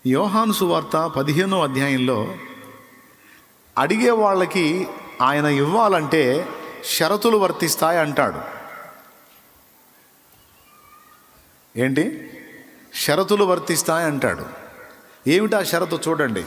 యోహాను సువార్త పదిహేనో అధ్యాయంలో అడిగే వాళ్ళకి ఆయన ఇవ్వాలంటే షరతులు వర్తిస్తాయి అంటాడు ఏంటి షరతులు వర్తిస్తాయి అంటాడు ఏమిటా షరతు చూడండి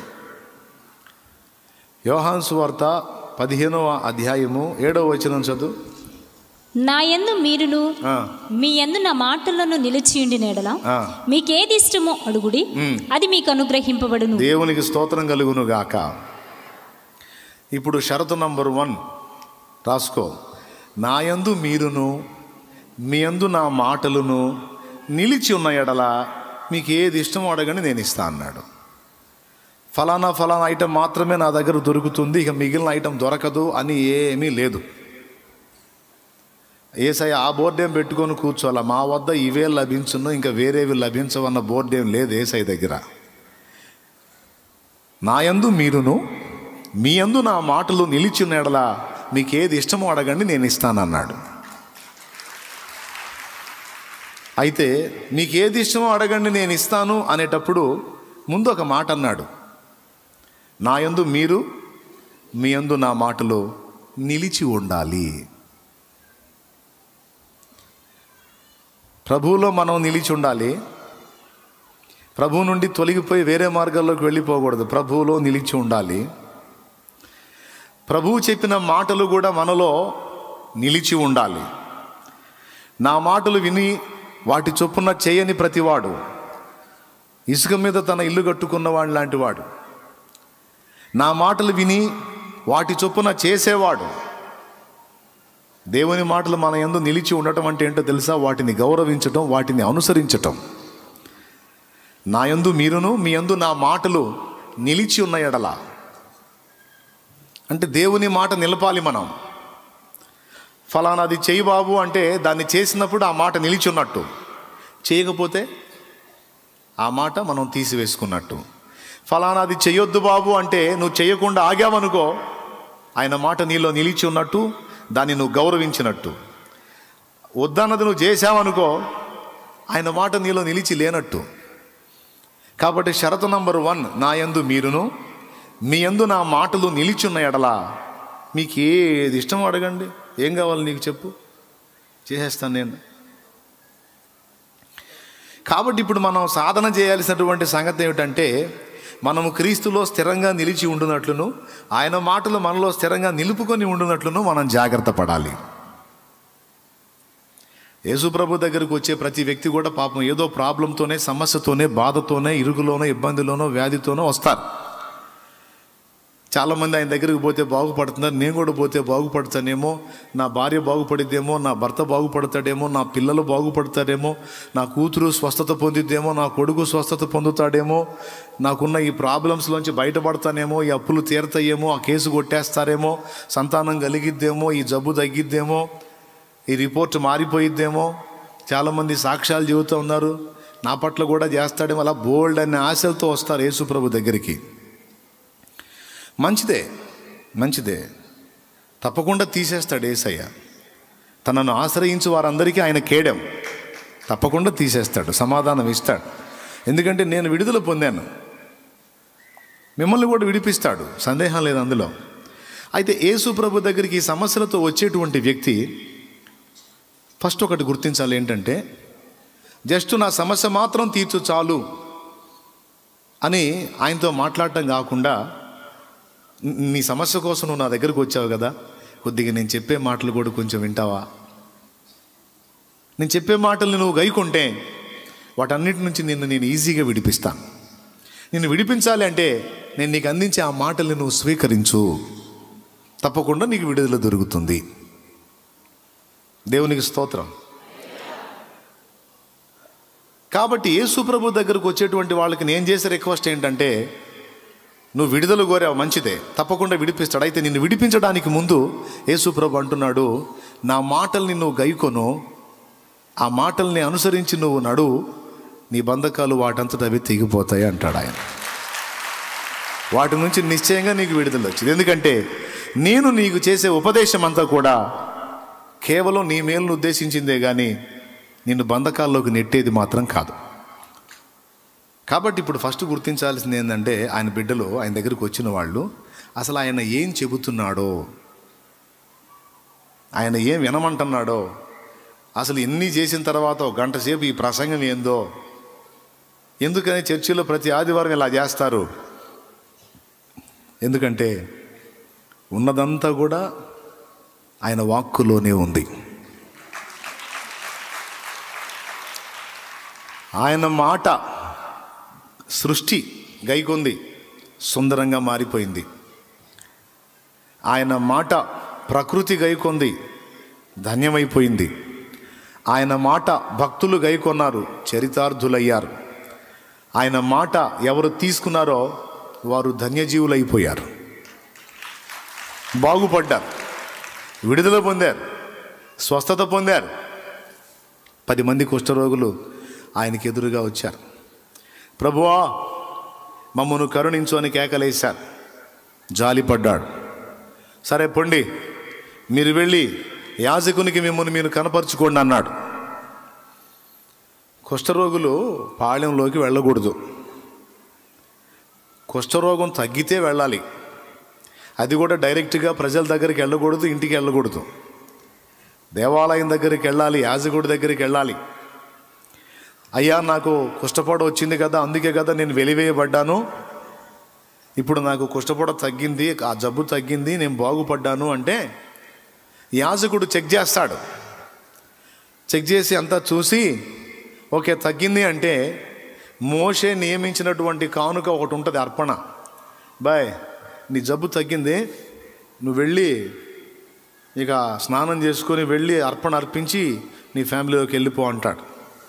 యోహాను సువార్త పదిహేనవ అధ్యాయము ఏడవ వచనం చదువు నా యందు మీరును ఆ, మీ యందు నా మాటలను నిలిచియుండి నేడల ఆ. మీకేది ఇష్టమో అడుగుడి మ్. అది మీకు అనుగ్రహింపబడును దేవునికి స్తోత్రం కలుగును గాక ఇప్పుడు షరతు నంబర్ వన్ రాసుకో నాయందు మీరును మీ యందు నా మాటలను నిలిచి ఉన్న ఎడల మీకు ఏది ఇష్టమో అడగని నేను ఇస్తా అన్నాడు ఫలానా ఫలానా ఐటెం మాత్రమే నా దగ్గర దొరుకుతుంది ఇక మిగిలిన ఐటెం దొరకదు అని ఏమీ లేదు ఏసై ఆ బోర్డేం పెట్టుకొని కూర్చోాల మా వద్ద ఇవే లభించును ఇంకా వేరేవి లభించవన్న బోర్డేం లేదు ఏసై దగ్గర నాయందు మీరును మీ యందు నా మాటలు నిలిచిన ఎడల మీకు ఏది ఇష్టమో అడగండి నేను ఇస్తానన్నాడు అయితే మీకు ఏది ఇష్టమో అడగండి నేను ఇస్తాను అనేటప్పుడు ముందు ఒక మాట అన్నాడు నా యందు మీరు మీ యందు నా మాటలు నిలిచి ఉండాలి ప్రభువులో మనం నిలిచి ఉండాలి ప్రభువు నుండి తొలగిపోయి వేరే మార్గాల్లోకి వెళ్ళిపోకూడదు ప్రభువులో నిలిచి ఉండాలి ప్రభువు చెప్పిన మాటలు కూడా మనలో నిలిచి ఉండాలి నా మాటలు విని వాటి చొప్పున చేయని ప్రతివాడు ఇసుక మీద తన ఇల్లు కట్టుకున్నవాడు లాంటి వాడు నా మాటలు విని వాటి చొప్పున చేసేవాడు దేవుని మాటలు మన యందు నిలిచి ఉండటం అంటే ఏంటో తెలుసా వాటిని గౌరవించటం వాటిని అనుసరించటం నా యందు మీరును మీ యందు నా మాటలు నిలిచి ఉన్న ఎడల అంటే దేవుని మాట నిలపాలి మనం ఫలానాది చేయి బాబు అంటే దాన్ని చేసినప్పుడు ఆ మాట నిలిచి ఉన్నట్టు చేయకపోతే ఆ మాట మనం తీసివేసుకున్నట్టు ఫలానాది చెయ్యొద్దు బాబు అంటే నువ్వు చేయకుండా ఆగావనుకో ఆయన మాట నీలో నిలిచి ఉన్నట్టు దాన్ని నువ్వు గౌరవించినట్టు వద్దన్నది నువ్వు చేశావనుకో ఆయన మాట నీలో నిలిచి లేనట్టు కాబట్టి షరతు నంబర్ వన్ నా యందు మీరును మీ యందు నా మాటలు నిలిచున్న ఎడల మీకు ఏది ఇష్టం అడగండి ఏం కావాలి నీకు చెప్పు చేసేస్తాను నేను కాబట్టి ఇప్పుడు మనం సాధన చేయాల్సినటువంటి సంగతి ఏమిటంటే మనము క్రీస్తులో స్థిరంగా నిలిచి ఉండునట్లును ఆయన మాటలు మనలో స్థిరంగా నిలుపుకొని ఉండునట్లును మనం జాగ్రత్త పడాలి యేసుప్రభు దగ్గరకు వచ్చే ప్రతి వ్యక్తి కూడా పాపం ఏదో ప్రాబ్లంతోనే సమస్యతోనే బాధతోనే ఇరుగులోనో ఇబ్బందిలోనో వ్యాధితోనో వస్తారు చాలామంది ఆయన దగ్గరికి పోతే బాగుపడుతున్నారు నేను కూడా పోతే బాగుపడతానేమో నా భార్య బాగుపడిద్దేమో నా భర్త బాగుపడతాడేమో నా పిల్లలు బాగుపడతాడేమో నా కూతురు స్వస్థత పొందిద్దేమో నా కొడుకు స్వస్థత పొందుతాడేమో నాకున్న ఈ ప్రాబ్లమ్స్లోంచి బయటపడతానేమో ఈ అప్పులు తీరతాయేమో ఆ కేసు కొట్టేస్తారేమో సంతానం కలిగిద్దేమో ఈ జబ్బు తగ్గిద్దేమో ఈ రిపోర్ట్ మారిపోయిద్దేమో చాలామంది సాక్ష్యాలు చెబుతూ ఉన్నారు నా పట్ల కూడా చేస్తాడేమో అలా బోల్డ్ అనే ఆశలతో వస్తారు యేసుప్రభు దగ్గరికి మంచిదే మంచిదే తప్పకుండా తీసేస్తాడు ఏసయ్య తనను ఆశ్రయించు వారందరికీ ఆయన కేడం తప్పకుండా తీసేస్తాడు సమాధానం ఇస్తాడు ఎందుకంటే నేను విడుదల పొందాను మిమ్మల్ని కూడా విడిపిస్తాడు సందేహం లేదు అందులో అయితే యేసు ప్రభు దగ్గరికి ఈ సమస్యలతో వచ్చేటువంటి వ్యక్తి ఫస్ట్ ఒకటి గుర్తించాలి ఏంటంటే జస్ట్ నా సమస్య మాత్రం తీర్చు చాలు అని ఆయనతో మాట్లాడటం కాకుండా నీ సమస్య కోసం నువ్వు నా దగ్గరకు వచ్చావు కదా కొద్దిగా నేను చెప్పే మాటలు కూడా కొంచెం వింటావా నేను చెప్పే మాటల్ని నువ్వు గైకుంటే వాటన్నిటి నుంచి నిన్ను నేను ఈజీగా విడిపిస్తాను నిన్ను విడిపించాలి అంటే నేను నీకు అందించే ఆ మాటల్ని నువ్వు స్వీకరించు తప్పకుండా నీకు విడుదల దొరుకుతుంది దేవునికి స్తోత్రం కాబట్టి యేసు ప్రభు దగ్గరకు వచ్చేటువంటి వాళ్ళకి నేను చేసే రిక్వెస్ట్ ఏంటంటే నువ్వు విడుదల కోరావు మంచిదే తప్పకుండా విడిపిస్తాడు అయితే నిన్ను విడిపించడానికి ముందు యేసు ప్రభు అంటున్నాడు నా మాటల్ని నువ్వు గైకొను ఆ మాటల్ని అనుసరించి నువ్వు నడు నీ బంధకాలు వాటంతట అవి తెగిపోతాయి అంటాడు ఆయన వాటి నుంచి నిశ్చయంగా నీకు విడుదల వచ్చింది ఎందుకంటే నేను నీకు చేసే ఉపదేశం అంతా కూడా కేవలం నీ మేలును ఉద్దేశించిందే కానీ నిన్ను బంధకాల్లోకి నెట్టేది మాత్రం కాదు కాబట్టి ఇప్పుడు ఫస్ట్ గుర్తించాల్సింది ఏంటంటే ఆయన బిడ్డలు ఆయన దగ్గరికి వచ్చిన వాళ్ళు అసలు ఆయన ఏం చెబుతున్నాడో ఆయన ఏం వినమంటున్నాడో అసలు ఎన్ని చేసిన తర్వాత ఒక గంట సేపు ఈ ప్రసంగం ఏందో ఎందుకని చర్చిలో ప్రతి ఆదివారం ఇలా చేస్తారు ఎందుకంటే ఉన్నదంతా కూడా ఆయన వాక్కులోనే ఉంది ఆయన మాట సృష్టి గైకొంది సుందరంగా మారిపోయింది ఆయన మాట ప్రకృతి గైకొంది ధన్యమైపోయింది ఆయన మాట భక్తులు గైకొన్నారు చరితార్థులయ్యారు ఆయన మాట ఎవరు తీసుకున్నారో వారు ధన్యజీవులైపోయారు బాగుపడ్డారు విడుదల పొందారు స్వస్థత పొందారు పది మంది కుష్ఠరోగులు ఆయనకి ఎదురుగా వచ్చారు ప్రభువా మమ్మను కరుణించు అని కేకలేశారు జాలిపడ్డాడు సరే పొండి మీరు వెళ్ళి యాజకునికి మిమ్మల్ని మీరు కనపరుచుకోండి అన్నాడు కుష్ఠరోగులు పాళెంలోకి వెళ్ళకూడదు కుష్ఠరోగం తగ్గితే వెళ్ళాలి అది కూడా డైరెక్ట్గా ప్రజల దగ్గరికి వెళ్ళకూడదు ఇంటికి వెళ్ళకూడదు దేవాలయం దగ్గరికి వెళ్ళాలి యాజకుడి దగ్గరికి వెళ్ళాలి అయ్యా నాకు కుష్ఠపోట వచ్చింది కదా అందుకే కదా నేను వెలివేయబడ్డాను ఇప్పుడు నాకు కుష్ఠపోట తగ్గింది ఆ జబ్బు తగ్గింది నేను బాగుపడ్డాను అంటే యాజకుడు చెక్ చేస్తాడు చెక్ చేసి అంతా చూసి ఓకే తగ్గింది అంటే మోషే నియమించినటువంటి కానుక ఒకటి ఉంటుంది అర్పణ బాయ్ నీ జబ్బు తగ్గింది నువ్వు వెళ్ళి ఇక స్నానం చేసుకొని వెళ్ళి అర్పణ అర్పించి నీ ఫ్యామిలీలోకి వెళ్ళిపో అంటాడు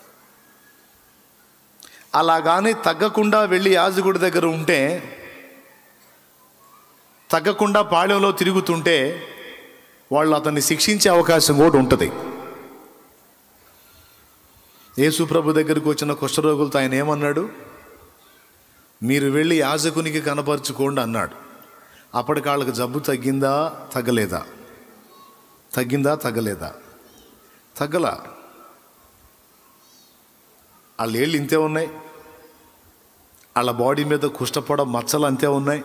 అలా కానీ తగ్గకుండా వెళ్ళి యాజకుడి దగ్గర ఉంటే తగ్గకుండా పాళెంలో తిరుగుతుంటే వాళ్ళు అతన్ని శిక్షించే అవకాశం కూడా ఉంటుంది యేసు ప్రభు దగ్గరికి వచ్చిన కుష్ఠరోగులతో ఆయన ఏమన్నాడు మీరు వెళ్ళి యాజకునికి కనపరుచుకోండి అన్నాడు అప్పటికి వాళ్ళకి జబ్బు తగ్గిందా తగ్గలేదా తగ్గిందా తగ్గలేదా తగ్గలా వాళ్ళ ఏళ్ళు ఇంతే ఉన్నాయి వాళ్ళ బాడీ మీద కుష్టపడ మచ్చలు అంతే ఉన్నాయి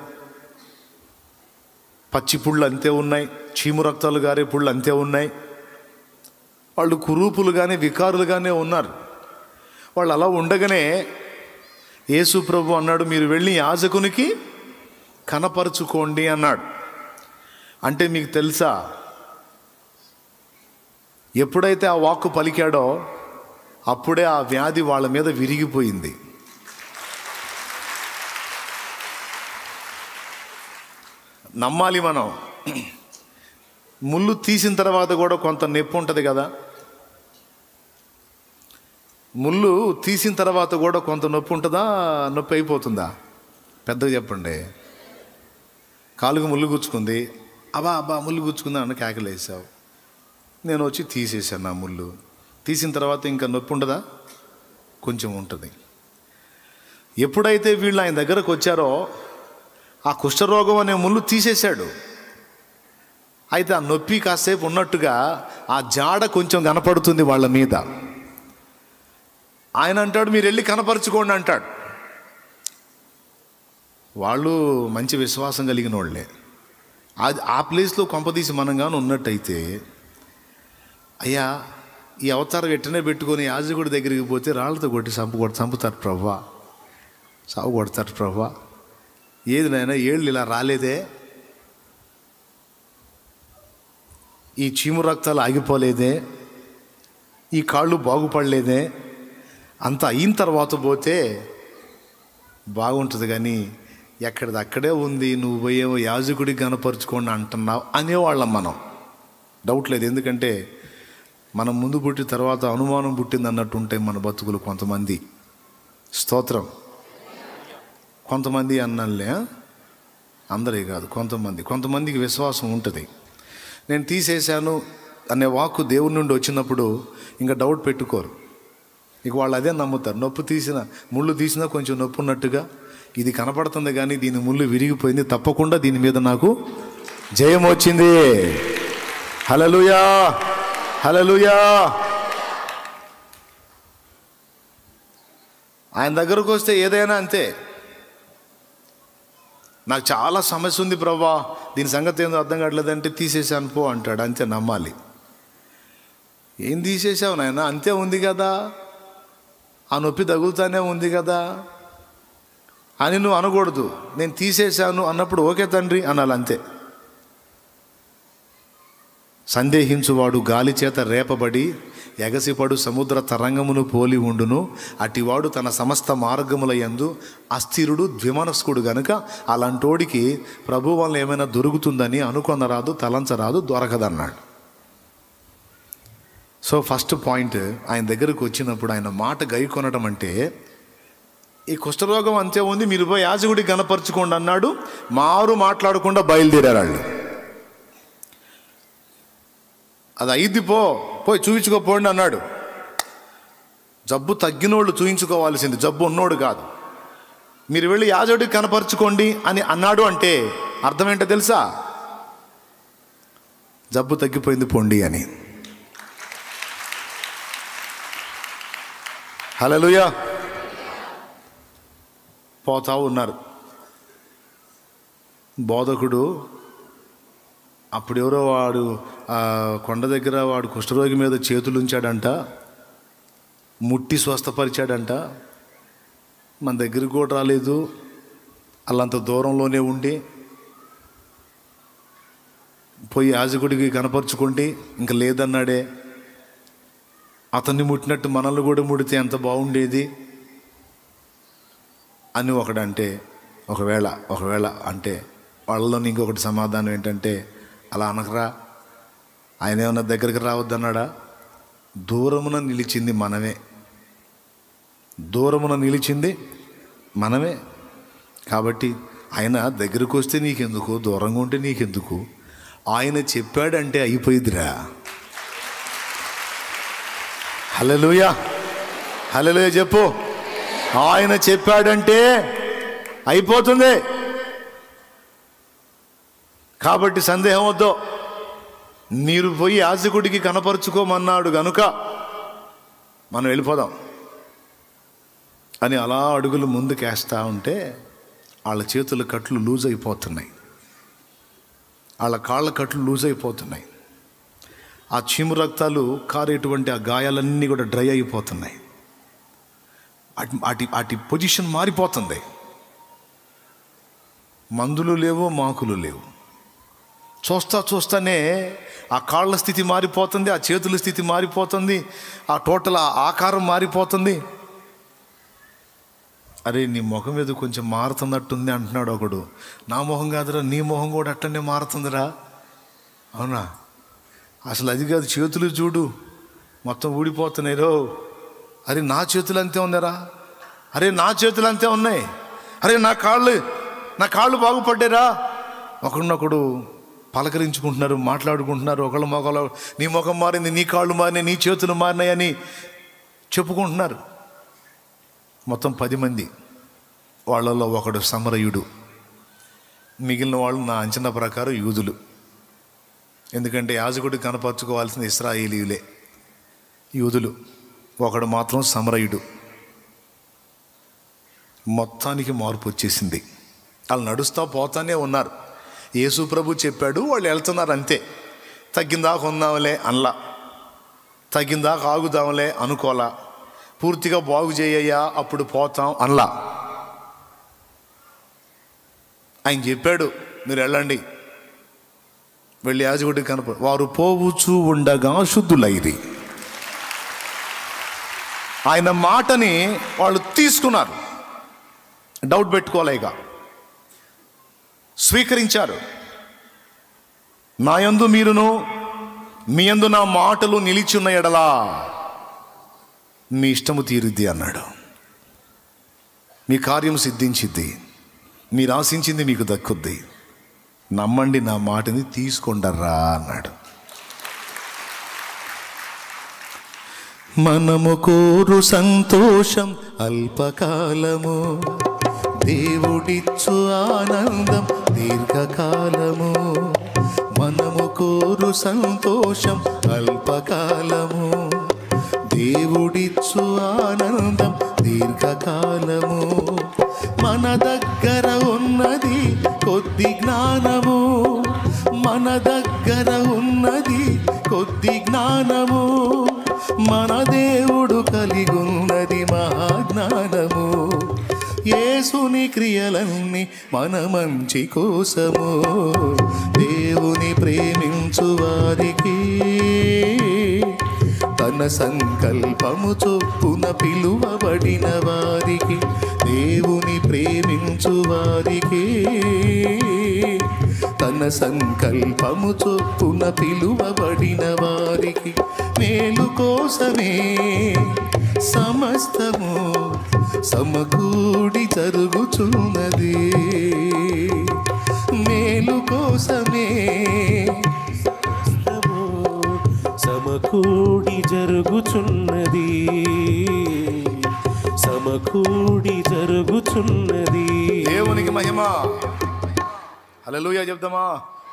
పచ్చి పుళ్ళు అంతే ఉన్నాయి చీము రక్తాలు గారే పుళ్ళు అంతే ఉన్నాయి వాళ్ళు కురూపులుగానే వికారులుగానే ఉన్నారు వాళ్ళు అలా ఉండగానే యేసు ప్రభు అన్నాడు మీరు వెళ్ళి యాజకునికి కనపరుచుకోండి అన్నాడు అంటే మీకు తెలుసా ఎప్పుడైతే ఆ వాక్కు పలికాడో అప్పుడే ఆ వ్యాధి వాళ్ళ మీద విరిగిపోయింది నమ్మాలి మనం ముళ్ళు తీసిన తర్వాత కూడా కొంత నొప్పి ఉంటుంది కదా ముళ్ళు తీసిన తర్వాత కూడా కొంత నొప్పి ఉంటుందా నొప్పి అయిపోతుందా పెద్దగా చెప్పండి కాలుకు ముళ్ళు గుచ్చుకుంది అబా అబ్బా ముళ్ళు గుచ్చుకుందా అని కేకలేసావు నేను వచ్చి తీసేసాను నా ముళ్ళు తీసిన తర్వాత ఇంకా నొప్పి ఉండదా కొంచెం ఉంటుంది ఎప్పుడైతే వీళ్ళు ఆయన దగ్గరకు వచ్చారో ఆ కుష్ఠరోగం అనే ముళ్ళు తీసేశాడు అయితే ఆ నొప్పి కాసేపు ఉన్నట్టుగా ఆ జాడ కొంచెం కనపడుతుంది వాళ్ళ మీద ఆయన అంటాడు మీరు వెళ్ళి కనపరుచుకోండి అంటాడు వాళ్ళు మంచి విశ్వాసం కలిగిన వాళ్ళే అది ఆ ప్లేస్లో కొంపదీసి మనం కానీ ఉన్నట్టయితే అయ్యా ఈ అవతారం ఎట్టనే పెట్టుకొని యాజకుడి దగ్గరికి పోతే రాళ్ళతో కొట్టి చంపు కొట్టి చంపుతారు ప్రభా సాగు కొడతారు ప్రభా ఏది నాయన ఏళ్ళు ఇలా రాలేదే ఈ చీము రక్తాలు ఆగిపోలేదే ఈ కాళ్ళు బాగుపడలేదే అంత అయిన తర్వాత పోతే బాగుంటుంది కానీ ఎక్కడిది అక్కడే ఉంది నువ్వు పోయేమో యాజకుడికి కనపరుచుకోండి అంటున్నావు అనేవాళ్ళం మనం డౌట్ లేదు ఎందుకంటే మనం ముందు పుట్టిన తర్వాత అనుమానం పుట్టింది అన్నట్టు ఉంటాయి మన బతుకులు కొంతమంది స్తోత్రం కొంతమంది అన్నలే అందరే కాదు కొంతమంది కొంతమందికి విశ్వాసం ఉంటుంది నేను తీసేశాను అనే వాక్కు దేవుడి నుండి వచ్చినప్పుడు ఇంకా డౌట్ పెట్టుకోరు ఇక వాళ్ళు అదే నమ్ముతారు నొప్పి తీసిన ముళ్ళు తీసినా కొంచెం నొప్పి ఉన్నట్టుగా ఇది కనపడుతుంది కానీ దీని ముళ్ళు విరిగిపోయింది తప్పకుండా దీని మీద నాకు జయం వచ్చింది హలలుయా హలలుయా ఆయన దగ్గరకు వస్తే ఏదైనా అంతే నాకు చాలా సమస్య ఉంది ప్రభా దీని సంగతి ఏందో అర్థం కావట్లేదంటే తీసేసాను పో అంటాడు అంతే నమ్మాలి ఏం తీసేసావు నాయన అంతే ఉంది కదా ఆ నొప్పి తగులుతానే ఉంది కదా అని నువ్వు అనకూడదు నేను తీసేశాను అన్నప్పుడు ఓకే తండ్రి అనాలి అంతే సందేహించువాడు గాలి చేత రేపబడి ఎగసిపడు సముద్ర తరంగమును పోలి ఉండును అటివాడు తన సమస్త మార్గముల యందు అస్థిరుడు ద్విమనస్కుడు గనుక అలాంటోడికి ప్రభు వల్ల ఏమైనా దొరుకుతుందని అనుకొనరాదు తలంచరాదు దొరకదన్నాడు సో ఫస్ట్ పాయింట్ ఆయన దగ్గరకు వచ్చినప్పుడు ఆయన మాట గై కొనడం అంటే ఈ కుష్ఠరోగం అంతే ఉంది మీరు పోయి యాజకుడికి గనపరచుకోండి అన్నాడు మారు మాట్లాడకుండా బయలుదేరారు వాళ్ళు అది అయింది పో పోయి చూయించుకోపోండి అన్నాడు జబ్బు తగ్గినోళ్ళు చూయించుకోవాల్సింది జబ్బు ఉన్నోడు కాదు మీరు వెళ్ళి యాజకుడికి కనపరుచుకోండి అని అన్నాడు అంటే అర్థం ఏంటో తెలుసా జబ్బు తగ్గిపోయింది పొండి అని హలోయా పోతా ఉన్నారు బోధకుడు అప్పుడెవరో వాడు ఆ కొండ దగ్గర వాడు కుష్ఠరోగి మీద చేతులు ఉంచాడంట ముట్టి స్వస్థపరిచాడంట మన దగ్గరికి కూడా రాలేదు అల్లంత దూరంలోనే ఉండి పోయి యాజకుడికి కనపరుచుకుంటే ఇంకా లేదన్నాడే అతన్ని ముట్టినట్టు మనల్ని కూడా ముడితే ఎంత బాగుండేది అని ఒకడంటే ఒకవేళ ఒకవేళ అంటే వాళ్ళలోని ఇంకొకటి సమాధానం ఏంటంటే అలా అనకరా ఆయన ఏమన్నా దగ్గరికి రావద్దన్నాడా దూరమున నిలిచింది మనమే దూరమున నిలిచింది మనమే కాబట్టి ఆయన దగ్గరకు వస్తే నీకెందుకు దూరంగా ఉంటే నీకెందుకు ఆయన చెప్పాడంటే అయిపోయిద్దిరా హలలుయా హలలుయ చెప్పు ఆయన చెప్పాడంటే అయిపోతుంది కాబట్టి సందేహం వద్దు మీరు పోయి యాజకుడికి కనపరుచుకోమన్నాడు గనుక మనం వెళ్ళిపోదాం అని అలా అడుగులు ముందుకేస్తా ఉంటే వాళ్ళ చేతుల కట్లు లూజ్ అయిపోతున్నాయి వాళ్ళ కాళ్ళ కట్లు లూజ్ అయిపోతున్నాయి ఆ చీము రక్తాలు కారేటువంటి ఆ గాయాలన్నీ కూడా డ్రై అయిపోతున్నాయి అటు అటు అటు పొజిషన్ మారిపోతుంది మందులు లేవు మాకులు లేవు చూస్తా చూస్తానే ఆ కాళ్ళ స్థితి మారిపోతుంది ఆ చేతుల స్థితి మారిపోతుంది ఆ టోటల్ ఆ ఆకారం మారిపోతుంది అరే నీ ముఖం మీద కొంచెం మారుతున్నట్టుంది అంటున్నాడు ఒకడు నా మొహం కాదురా నీ మొహం కూడా అట్టనే మారుతుందిరా అవునా అసలు అది కాదు చేతులు చూడు మొత్తం ఊడిపోతున్నాయి రో అరే నా చేతులు అంతే ఉన్నారా అరే నా చేతులు అంతే ఉన్నాయి అరే నా కాళ్ళు నా కాళ్ళు బాగుపడ్డారా ఒకరినొకడు పలకరించుకుంటున్నారు మాట్లాడుకుంటున్నారు ఒకళ్ళ మొగల నీ ముఖం మారింది నీ కాళ్ళు మారినాయి నీ చేతులు మారినాయని చెప్పుకుంటున్నారు మొత్తం పది మంది వాళ్ళలో ఒకడు సమరయుడు మిగిలిన వాళ్ళు నా అంచనా ప్రకారం యూదులు ఎందుకంటే యాజకుడు కనపరుచుకోవాల్సిన ఇస్రాయేలీయులే యూదులు ఒకడు మాత్రం సమరయుడు మొత్తానికి మార్పు వచ్చేసింది వాళ్ళు నడుస్తూ పోతానే ఉన్నారు యేసు ప్రభు చెప్పాడు వాళ్ళు వెళ్తున్నారు అంతే తగ్గిందాక ఉందాంలే అనలా తగ్గిందాక ఆగుదాంలే అనుకోలా పూర్తిగా బాగు చేయయ్యా అప్పుడు పోతాం అనలా ఆయన చెప్పాడు మీరు వెళ్ళండి వెళ్ళి యాజకుడికి కనప వారు పోవచ్చు ఉండగా శుద్ధులైరి ఆయన మాటని వాళ్ళు తీసుకున్నారు డౌట్ పెట్టుకోలేక స్వీకరించారు నా యందు మీరును మీ యందు నా మాటలు నిలిచున్న ఎడలా మీ ఇష్టము తీరుద్ది అన్నాడు మీ కార్యం సిద్ధించిద్ది మీరు ఆశించింది మీకు దక్కుద్ది నమ్మండి నా మాటని తీసుకొండర్రా అన్నాడు మనము కోరు సంతోషం అల్పకాలము దేవుడిచ్చు ఆనందం దీర్ఘకాలము మనము కోరు సంతోషం అల్పకాలము దేవుడిచ్చు ఆనందం దీర్ఘకాలము మన దగ్గర ఉన్నది కొద్ది జ్ఞానము మన దగ్గర ఉన్నది కొద్ది జ్ఞానము మన దేవుడు కలిగున్నది మహాజ్ఞానము యేసుని క్రియలన్నీ మన మంచి కోసము దేవుని ప్రేమించు వారికి తన సంకల్పము చొప్పున పిలువబడిన వారికి దేవుని ప్రేమించు వారికి తన సంకల్పము చొప్పున పిలువబడిన వారికి మేలు కోసమే సమస్తము సమకూడి జరుగుచున్నది మేలు కోసమే సమస్తము సమకూడి జరుగుచున్నది సమకూడి జరుగుచున్నది దేవునికి మహిమ హల్లెలూయా చెప్తామా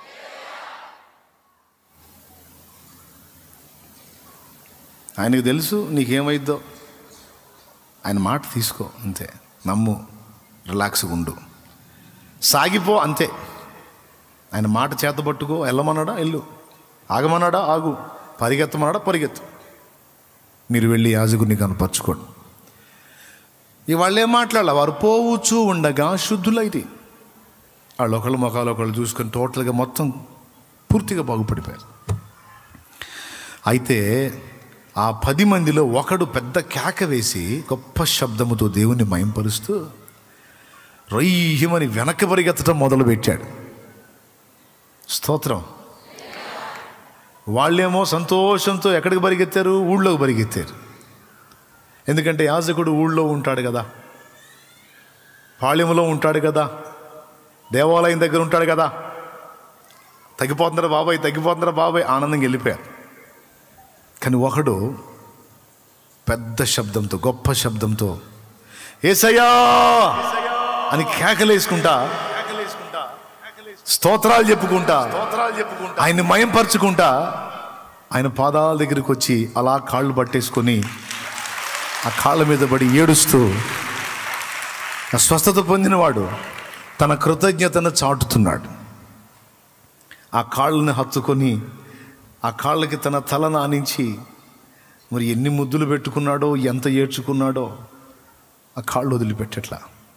ఆయనకు తెలుసు నీకేమైద్దో ఆయన మాట తీసుకో అంతే నమ్ము రిలాక్స్గా ఉండు సాగిపో అంతే ఆయన మాట చేత పట్టుకో వెళ్ళమన్నాడా వెళ్ళు ఆగమన్నాడా ఆగు పరిగెత్తమన్నాడా పరిగెత్తు మీరు వెళ్ళి యాజకుని కనపరచుకోండి ఇవాళ్ళు ఏం మాట్లాడాలి వారు పోవచ్చు ఉండగా శుద్ధులైతే వాళ్ళు ఒకళ్ళు ముఖాలు ఒకళ్ళు చూసుకొని టోటల్గా మొత్తం పూర్తిగా బాగుపడిపోయారు అయితే ఆ పది మందిలో ఒకడు పెద్ద కేక వేసి గొప్ప శబ్దముతో దేవుని మయంపరుస్తూ రొయ్యమని వెనక్కి పరిగెత్తడం మొదలుపెట్టాడు స్తోత్రం వాళ్ళేమో సంతోషంతో ఎక్కడికి పరిగెత్తారు ఊళ్ళోకి పరిగెత్తారు ఎందుకంటే యాజకుడు ఊళ్ళో ఉంటాడు కదా పాళెములో ఉంటాడు కదా దేవాలయం దగ్గర ఉంటాడు కదా తగ్గిపోతుందరా బాబాయ్ తగ్గిపోతుందరా బాబాయ్ ఆనందంగా వెళ్ళిపోయారు కానీ ఒకడు పెద్ద శబ్దంతో గొప్ప శబ్దంతో ఏసయ్యా అని కేకలేసుకుంటా స్తోత్రాలు చెప్పుకుంటా ఆయన్ని మయంపరుచుకుంటా ఆయన పాదాల దగ్గరికి వచ్చి అలా కాళ్ళు పట్టేసుకొని ఆ కాళ్ళ మీద పడి ఏడుస్తూ ఆ స్వస్థత పొందినవాడు తన కృతజ్ఞతను చాటుతున్నాడు ఆ కాళ్ళని హత్తుకొని ఆ కాళ్ళకి తన తలను ఆనించి మరి ఎన్ని ముద్దులు పెట్టుకున్నాడో ఎంత ఏడ్చుకున్నాడో ఆ కాళ్ళు వదిలిపెట్టట్లా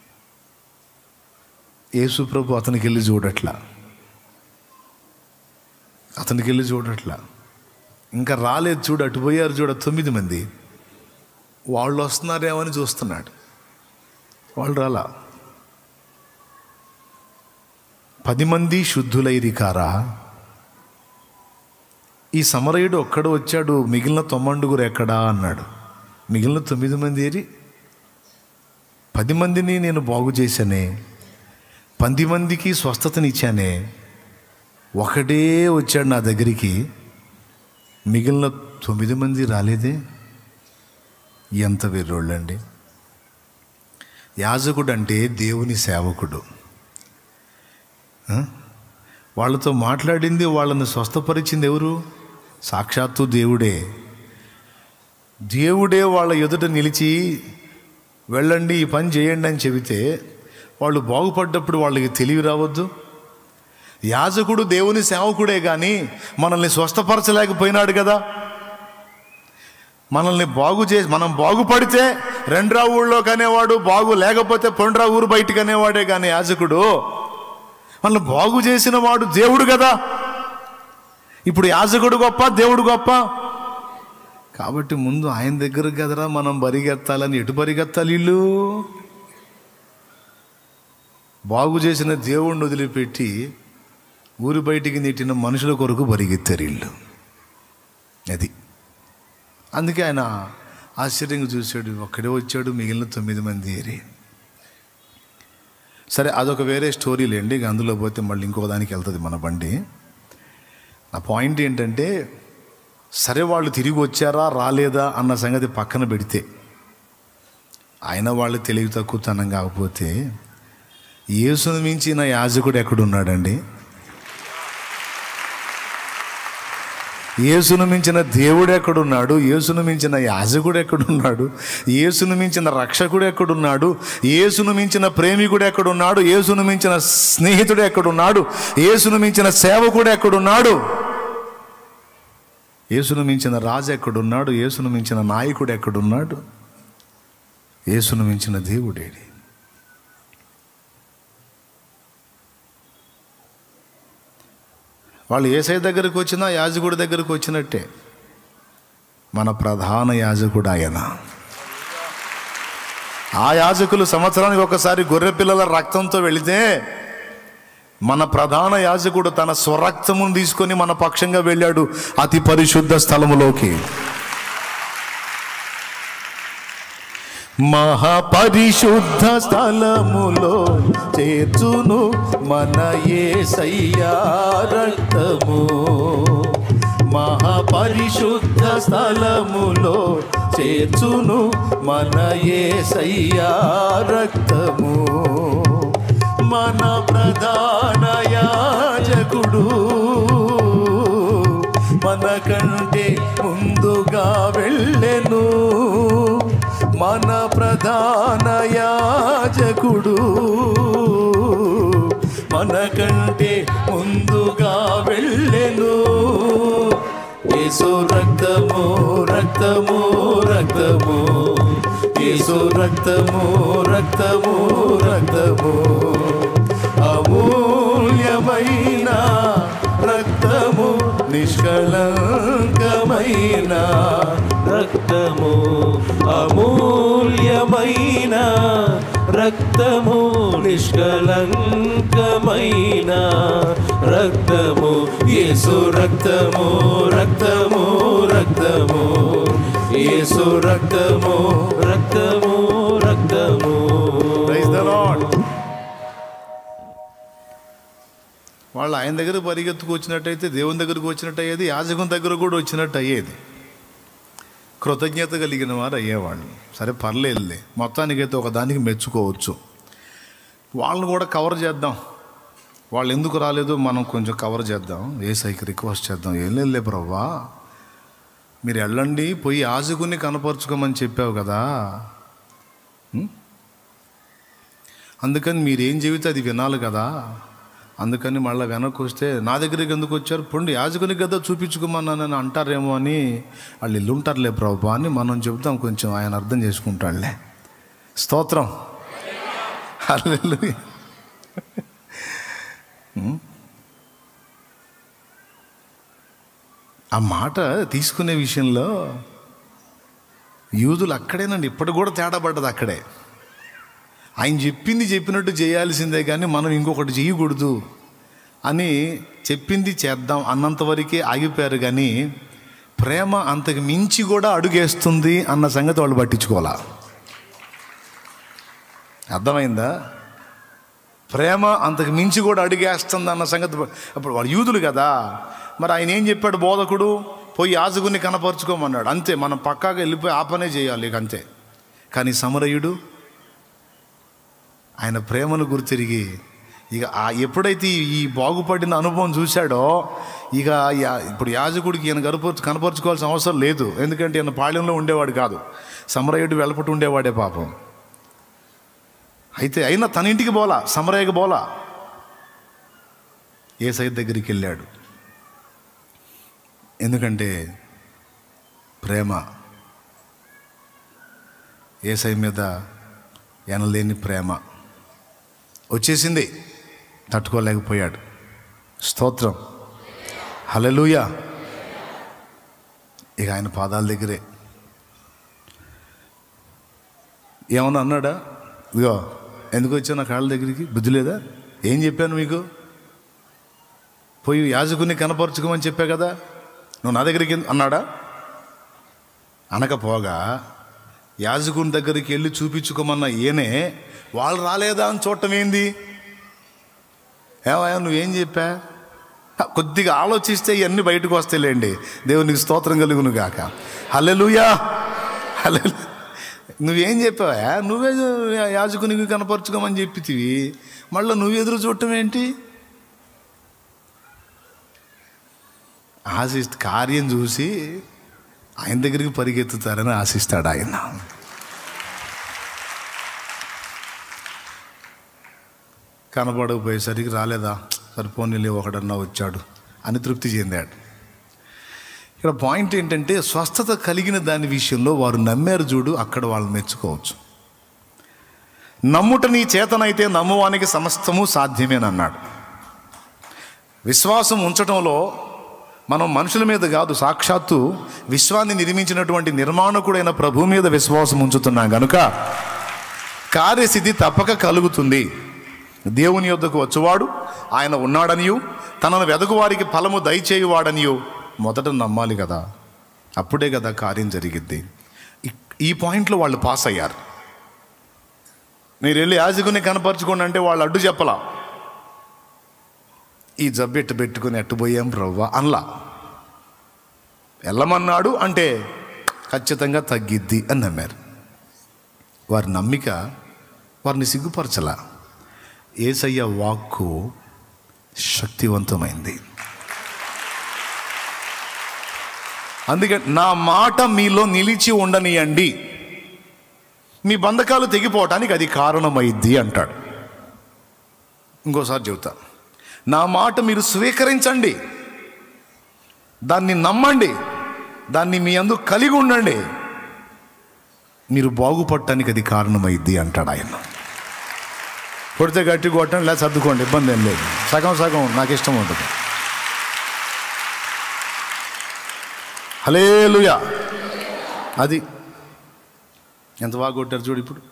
యేసు ప్రభు అతనికి వెళ్ళి చూడట్లా అతనికి వెళ్ళి చూడట్లా ఇంకా రాలేదు చూడు అటు పోయారు చూడ తొమ్మిది మంది వాళ్ళు వస్తున్నారేమో అని చూస్తున్నాడు వాళ్ళు రాలా పది మంది శుద్ధులైరి కారా ఈ సమరయుడు ఒక్కడు వచ్చాడు మిగిలిన తొమ్మండుగురు ఎక్కడా అన్నాడు మిగిలిన తొమ్మిది మంది ఏరి పది మందిని నేను బాగు చేశానే పది మందికి స్వస్థతనిచ్చానే ఒకడే వచ్చాడు నా దగ్గరికి మిగిలిన తొమ్మిది మంది రాలేదే ఎంత వెర్రోళ్ళండి యాజకుడు అంటే దేవుని సేవకుడు ఆ? వాళ్ళతో మాట్లాడింది వాళ్ళని స్వస్థపరిచింది ఎవరు సాక్షాత్తు దేవుడే దేవుడే వాళ్ళ ఎదుట నిలిచి వెళ్ళండి ఈ పని చేయండి అని చెబితే వాళ్ళు బాగుపడ్డప్పుడు వాళ్ళకి తెలివి రావద్దు యాజకుడు దేవుని సేవకుడే కానీ మనల్ని స్వస్థపరచలేకపోయినాడు కదా మనల్ని బాగు చేసి మనం బాగుపడితే రెండ్రా ఊళ్ళో కనేవాడు బాగు లేకపోతే పొండ్రా ఊరు బయటికి అనేవాడే కానీ యాజకుడు మనల్ని బాగు చేసిన వాడు దేవుడు కదా ఇప్పుడు యాజకుడు గొప్ప దేవుడు గొప్ప కాబట్టి ముందు ఆయన దగ్గర కదరా మనం పరిగెత్తాలని ఎటు పరిగెత్తాలి ఇల్లు బాగు చేసిన దేవుణ్ణి వదిలిపెట్టి ఊరి బయటికి నెట్టిన మనుషుల కొరకు పరిగెత్తారు ఇల్లు అది అందుకే ఆయన ఆశ్చర్యంగా చూశాడు ఒక్కడే వచ్చాడు మిగిలిన తొమ్మిది మంది ఏరి సరే అదొక వేరే స్టోరీ లేండి ఇక అందులో పోతే మళ్ళీ ఇంకో దానికి వెళ్తుంది మన బండి నా పాయింట్ ఏంటంటే సరే వాళ్ళు తిరిగి వచ్చారా రాలేదా అన్న సంగతి పక్కన పెడితే ఆయన వాళ్ళు తెలివి తక్కువతనం కాకపోతే యేసును మించిన యాజకుడు ఎక్కడున్నాడండి యేసును మించిన దేవుడు ఎక్కడున్నాడు యేసును మించిన యాజకుడు ఎక్కడున్నాడు యేసును మించిన రక్షకుడు ఎక్కడున్నాడు యేసును మించిన ప్రేమికుడు ఎక్కడున్నాడు యేసును మించిన స్నేహితుడు ఎక్కడున్నాడు యేసును మించిన సేవకుడు ఎక్కడున్నాడు యేసును మించిన రాజు ఎక్కడున్నాడు యేసును మించిన నాయకుడు ఎక్కడున్నాడు యేసును మించిన దేవుడేడి వాళ్ళు ఏసై దగ్గరికి వచ్చినా యాజకుడి దగ్గరికి వచ్చినట్టే మన ప్రధాన యాజకుడు ఆయన ఆ యాజకులు సంవత్సరానికి ఒకసారి గొర్రె పిల్లల రక్తంతో వెళితే మన ప్రధాన యాజకుడు తన స్వరక్తమును తీసుకొని మన పక్షంగా వెళ్ళాడు అతి పరిశుద్ధ స్థలములోకి మహాపరిశుద్ధ స్థలములో చేర్చును మన ఏసయ్యా రక్తము మహాపరిశుద్ధ స్థలములో చేర్చును మన ఏసయ్యా రక్తము మన ప్రధాన యాజకుడు మనకంటే ముందుగా వెళ్ళెను మన ప్రధాన యాజకుడు మనకంటే ముందుగా వెళ్ళెను యేసు రక్తము రక్తము రక్తము యేసు రక్తము రక్తము రక్తము అమూల్యమైన రక్తము నిష్కళంకమైన రక్తము అమూల్యమైన రక్తము నిష్కలంకమైన రక్తము యేసు రక్తము రక్తము రక్తము యేసు రక్తము రక్తము రక్తము Praise the Lord. వాళ్ళు ఆయన దగ్గర పరిగెత్తుకు వచ్చినట్టయితే దేవుని దగ్గరకు వచ్చినట్టు అయ్యేది యాజకుని దగ్గర కూడా వచ్చినట్టు అయ్యేది కృతజ్ఞత కలిగిన వారు అయ్యేవాళ్ళు సరే పర్లేదులే మొత్తానికైతే ఒకదానికి మెచ్చుకోవచ్చు వాళ్ళని కూడా కవర్ చేద్దాం వాళ్ళు ఎందుకు రాలేదు మనం కొంచెం కవర్ చేద్దాం ఏ సైకి రిక్వెస్ట్ చేద్దాం ఏం లేదులే ప్రవ్వా మీరు వెళ్ళండి పోయి యాజకుని కనపరుచుకోమని చెప్పావు కదా ఉం? అందుకని మీరేం చెబితే అది వినాలి కదా అందుకని మళ్ళీ వెనక్కి వస్తే నా దగ్గరికి ఎందుకు వచ్చారు పొండి యాజకుని కదా చూపించుకోమన్నానని అంటారేమో అని వాళ్ళు ఇల్లు ఉంటారులే ప్రభు అని మనం చెబుతాం కొంచెం ఆయన అర్థం చేసుకుంటాడులే స్తోత్రం హల్లెలూయా. ఉం? ఆ మాట తీసుకునే విషయంలో యూదులు అక్కడేనండి ఇప్పటికి కూడా తేడా పడ్డది అక్కడే ఆయన చెప్పింది చెప్పినట్టు చేయాల్సిందే కానీ మనం ఇంకొకటి చేయకూడదు అని చెప్పింది చేద్దాం అన్నంత వరకే ఆగిపోయారు కానీ ప్రేమ అంతకు మించి కూడా అడుగేస్తుంది అన్న సంగతి వాళ్ళు పట్టించుకోవాలా అర్థమైందా ప్రేమ అంతకు మించి కూడా అడిగేస్తుంది అన్న సంగతి ప- అప్పుడు వాడు యూదులు కదా మరి ఆయన ఏం చెప్పాడు బోధకుడు పోయి యాజకుని కనపరుచుకోమన్నాడు అంతే మనం పక్కాగా వెళ్ళిపోయి ఆ పనే చేయాలి ఇక అంతే కానీ సమరయుడు ఆయన ప్రేమను గుర్తిరిగి ఇక ఆ ఎప్పుడైతే ఈ- ఈ బాగుపడిన అనుభవం చూశాడో ఇక యా- ఇప్పుడు యాజకుడికి ఈయన కనపరుచు కనపరుచుకోవాల్సిన అవసరం లేదు ఎందుకంటే ఈయన పాళ్యంలో ఉండేవాడు కాదు సమరయుడు వెలపటి ఉండేవాడే పాపం అయితే అయినా తన ఇంటికి పోలా సమరయ్యకి పోలా ఏ సైడ్ దగ్గరికి వెళ్ళాడు ఎందుకంటే ప్రేమ ఏసై మీద ఎనలేని ప్రేమ వచ్చేసింది తట్టుకోలేకపోయాడు స్తోత్రం హలలుయా ఇక ఆయన పాదాల దగ్గరే ఏమన్నా అన్నాడా ఇదిగో ఎందుకు వచ్చావు నా కాళ్ళ దగ్గరికి బుద్ధి లేదా ఏం చెప్పాను మీకు పోయి యాజకుని కనపరుచుకోమని చెప్పా కదా నువ్వు నా దగ్గరికి ఎందు- అన్నాడా అనకపోగా యాజకుని దగ్గరికి వెళ్ళి చూపించుకోమన్న ఈయనే వాళ్ళు రాలేదా అని చూడటం ఏంది ఏమయ్యా నువ్వేం చెప్పా హ, కొద్దిగా ఆలోచిస్తే ఇవన్నీ బయటకు వస్తాయిలేండి దేవునికి స్తోత్రం కలుగును గాక హల్లెలూయా హల్లెలు నువ్వేం చెప్పావా నువ్వే యాజకునికి కనపరుచుకోమని చెప్పితివి మళ్ళీ నువ్వు ఎదురు చూడటం ఏంటి ఆశిస్తూ కార్యం చూసి ఆయన దగ్గరికి పరిగెత్తుతారని ఆశిస్తాడు ఆయన కనపడకపోయేసరికి రాలేదా సరిపోనీలే ఒకడన్నా వచ్చాడు అని తృప్తి చెందాడు ఇక్కడ పాయింట్ ఏంటంటే స్వస్థత కలిగిన దాని విషయంలో వారు నమ్మారు చూడు అక్కడ వాళ్ళు మెచ్చుకోవచ్చు నమ్ముట నీ చేతనైతే నమ్మువానికి సమస్తము సాధ్యమేనన్నాడు విశ్వాసం ఉంచటంలో మనం మనుషుల మీద కాదు సాక్షాత్తు విశ్వాన్ని నిర్మించినటువంటి నిర్మాణకుడైన ప్రభు మీద విశ్వాసం ఉంచుతున్నాం గనుక కార్యసిద్ధి తప్పక కలుగుతుంది దేవుని యొద్దకు వచ్చువాడు ఆయన ఉన్నాడనియు తనను వెదకు వారికి ఫలము దయచేయువాడనియు మొదట నమ్మాలి కదా అప్పుడే కదా కార్యం జరిగిద్ది ఈ- ఈ పాయింట్లో వాళ్ళు పాస్ అయ్యారు మీరు వెళ్ళి యాజకుని కనపరచుకోండి అంటే వాళ్ళు అడ్డు చెప్పలా ఈ జబ్బు ఎట్టు పెట్టుకుని ఎట్టుపోయాం రవ్వ అనలా వెళ్ళమన్నాడు అంటే ఖచ్చితంగా తగ్గిద్ది అని నమ్మారు వారి నమ్మిక వారిని సిగ్గుపరచలా ఏసయ్య వాక్కు శక్తివంతమైంది అందుకే నా మాట మీలో నిలిచి ఉండనియండి మీ బంధకాలు తెగిపోవటానికి అది కారణమైద్ది అంటాడు ఇంకోసారి చెబుతా నా మాట మీరు స్వీకరించండి దాన్ని నమ్మండి దాన్ని మీ అందు కలిగి ఉండండి మీరు బాగుపడటానికి అది కారణమైద్ది అంటాడు ఆయన కొడితే గట్టి కొట్టండి లేదా సర్దుకోండి ఇబ్బంది ఏం లేదు సగం సగం నాకు ఇష్టం ఉంటుంది హలేలుయా అది ఎంత బాగా కొట్టారు చూడు ఇప్పుడు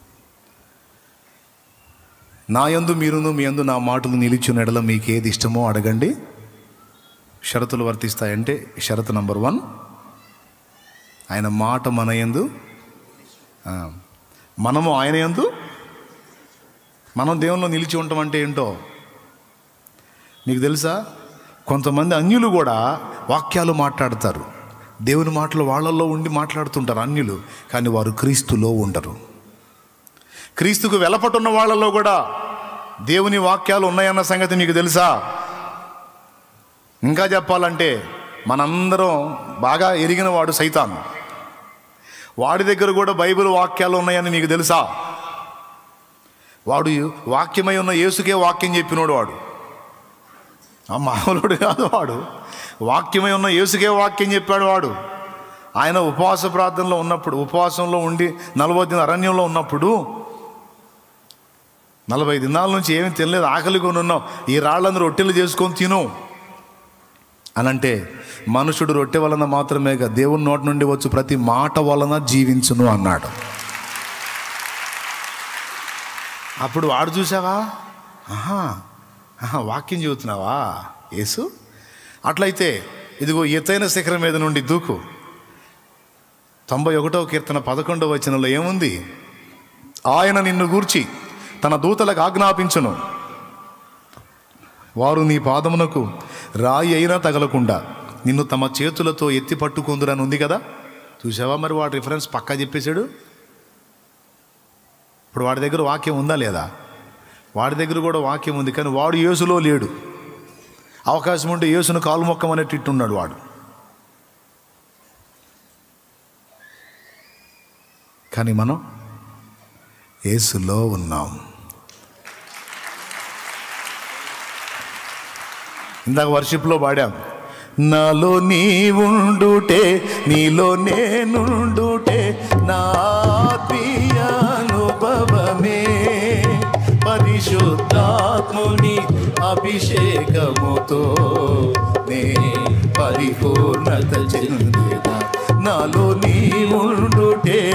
నా యందు మీరును మీ యందు నా మాటలు నిలిచిన ఎడల మీకు ఏది ఇష్టమో అడగండి షరతులు వర్తిస్తాయంటే షరతు నంబర్ వన్ ఆయన మాట మన యందు ఆ, మనము ఆయన యందు మనం దేవుల్లో నిలిచి ఉంటాం అంటే ఏంటో మీకు తెలుసా కొంతమంది అన్యులు కూడా వాక్యాలు మాట్లాడతారు దేవుని మాటలు వాళ్ళల్లో ఉండి మాట్లాడుతుంటారు అన్యులు కానీ వారు క్రీస్తులో ఉండరు క్రీస్తుకు వెలపటున్న వాళ్ళలో కూడా దేవుని వాక్యాలు ఉన్నాయన్న సంగతి మీకు తెలుసా ఇంకా చెప్పాలంటే మనందరం బాగా ఎరిగిన వాడు సైతాన్ వాడి దగ్గర కూడా బైబిల్ వాక్యాలు ఉన్నాయని మీకు తెలుసా వాడు వాక్యమై ఉన్న యేసుకే వాక్యం చెప్పినోడు వాడు ఆ మామూలుడు కాదు వాడు వాక్యమై ఉన్న యేసుకే వాక్యం చెప్పాడు వాడు ఆయన ఉపవాస ప్రార్థనలో ఉన్నప్పుడు ఉపవాసంలో ఉండి నలభై దిన అరణ్యంలో ఉన్నప్పుడు నలభై దినాల నుంచి ఏమీ తినలేదు ఆకలిగా ఉన్నావు ఈ రాళ్ళందరూ రొట్టెలు చేసుకొని తిను అనంటే మనుషుడు రొట్టె వలన మాత్రమే కాదు దేవుని నోటి నుండి వచ్చు ప్రతి మాట వలన జీవించును అన్నాడు అప్పుడు వాడు చూసావా ఆహా ఆహా వాక్యం చెబుతున్నావా యేసు అట్లయితే ఇదిగో ఎత్తైన శిఖరం మీద నుండి దూకు తొంభై ఒకటవ కీర్తన పదకొండవ వచనంలో ఏముంది ఆయన నిన్ను గూర్చి తన దూతలకు ఆజ్ఞాపించును వారు నీ పాదమునకు రాయి అయినా తగలకుండా నిన్ను తమ చేతులతో ఎత్తి పట్టుకుందురని ఉంది కదా చూసావా మరి వాడు రిఫరెన్స్ పక్కా చెప్పేశాడు ఇప్పుడు వాడి దగ్గర వాక్యం ఉందా లేదా వాడి దగ్గర కూడా వాక్యం ఉంది కానీ వాడు యేసులో లేడు అవకాశం ఉంటే యేసును కాలు మొక్కమనేట్టు ఇట్టున్నాడు వాడు కానీ మనం యేసులో ఉన్నాం ఇందాక వర్షిప్లో పాడాం నాలో నీ ఉండుటే నీలో నేనుండుటే నా ఆత్మీయ అనుభవమే పరిశుద్ధాత్ముని అభిషేకముతో నే పరిపూర్ణత చెందేదా నాలో నీ ఉండుటే